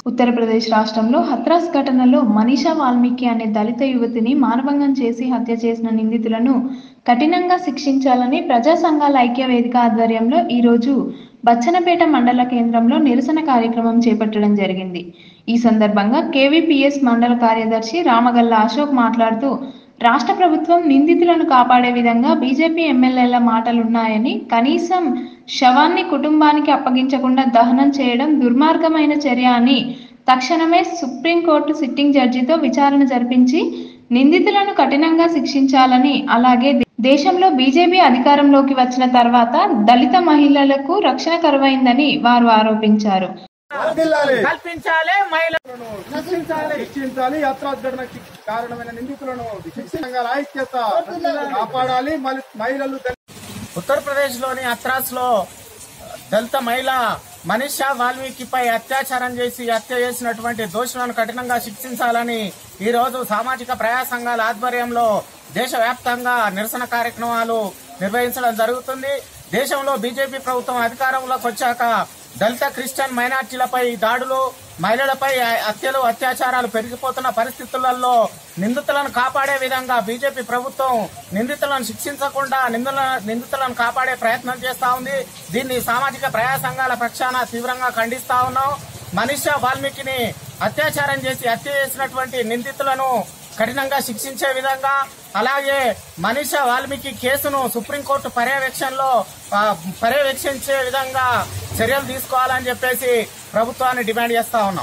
ఉత్తరప్రదేశ్ రాష్ట్రంలో హత్రాస్ ఘటనలో మనీషా వాల్మీకి అనే దళిత యువతిని మానభంగం చేసి హత్య చేసిన నిందితులను కఠినంగా శిక్షించాలని ప్రజా సంఘాల ఐక్య వేదిక ఆధ్వర్యంలో ఈరోజు బచ్చనపేట మండల కేంద్రంలో నిరసన కార్యక్రమం చేపట్టడం జరిగింది ఈ సందర్భంగా కేవీపీఎస్ మండల కార్యదర్శి రామగల్ల అశోక్ మాట్లాడుతూ రాష్ట్ర ప్రభుత్వం నిందితులను కాపాడే విధంగా బీజేపీ ఎమ్మెల్యేల మాటలున్నాయని కనీసం శవాన్ని కుటుంబానికి అప్పగించకుండా దహనం చేయడం దుర్మార్గమైన చర్య అని తక్షణమే సుప్రీంకోర్టు సిట్టింగ్ జడ్జితో విచారణ జరిపించి నిందితులను కఠినంగా శిక్షించాలని అలాగే దేశంలో బీజేపీ అధికారంలోకి వచ్చిన తర్వాత దళిత మహిళలకు రక్షణ కరువైందని వారు ఆరోపించారు వర్ధిల్లాలి. కల్పించాలి మహిళలను శిక్షించాలి శిక్షించాలి యాత్రాస్ ఘటనకి కారణమైన నిందితులను శిక్షించాల ఐక్యత కాపాడాలి మలి- మహిళలు దళిత- ఉత్తరప్రదేశ్ లోని అత్రాస్ లో దళిత మహిళ మనీషా వాల్మీకిపై అత్యాచారం చేసి హత్య చేసినటువంటి దోషులను కఠినంగా శిక్షించాలని ఈ రోజు సామాజిక ప్రజా సంఘాల ఆధ్వర్యంలో దేశవ్యాప్తంగా నిరసన కార్యక్రమాలు నిర్వహించడం జరుగుతుంది దేశంలో బీజేపీ ప్రభుత్వం అధికారంలోకి వచ్చాక దళిత క్రిస్టియన్ మైనార్టీలపై దాడులు మహిళలపై హత్యలు అత్యాచారాలు పెరిగిపోతున్న పరిస్థితులలో నిందితులను కాపాడే విధంగా బీజేపీ ప్రభుత్వం నిందితులను శిక్షించకుండా నిందుల నిందితులను కాపాడే ప్రయత్నం చేస్తా ఉంది దీన్ని సామాజిక ప్రజా సంఘాల పక్షాన తీవ్రంగా ఖండిస్తా ఉన్నాం మనీషా వాల్మీకిని అత్యాచారం చేసి హత్య చేసినటువంటి నిందితులను కఠినంగా శిక్షించే విధంగా అలాగే మనీషా వాల్మీకి కేసును సుప్రీంకోర్టు పర్యవేక్షణలో ఆ, పర్యవేక్షించే విధంగా చర్యలు తీసుకోవాలని చెప్పేసి ప్రభుత్వాన్ని డిమాండ్ చేస్తా ఉన్నాం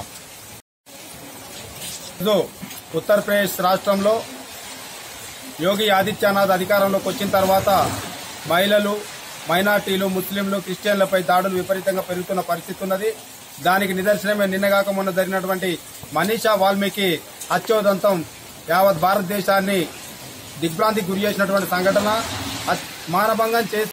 ఈరోజు ఉత్తరప్రదేశ్ రాష్ట్రంలో యోగి ఆదిత్యనాథ్ అధికారంలోకి వచ్చిన తర్వాత మహిళలు మైనార్టీలు ముస్లింలు క్రిస్టియన్లపై దాడులు విపరీతంగా పెరుగుతున్న పరిస్థితి ఉన్నది దానికి నిదర్శనమే నిన్నగాక మొన్న జరిగినటువంటి మనీషా వాల్మీకి అత్యోదంతం యావత్ భారతదేశాన్ని దిగ్భ్రాంతికి గురి చేసినటువంటి సంఘటన అత్- మానభంగం చేసి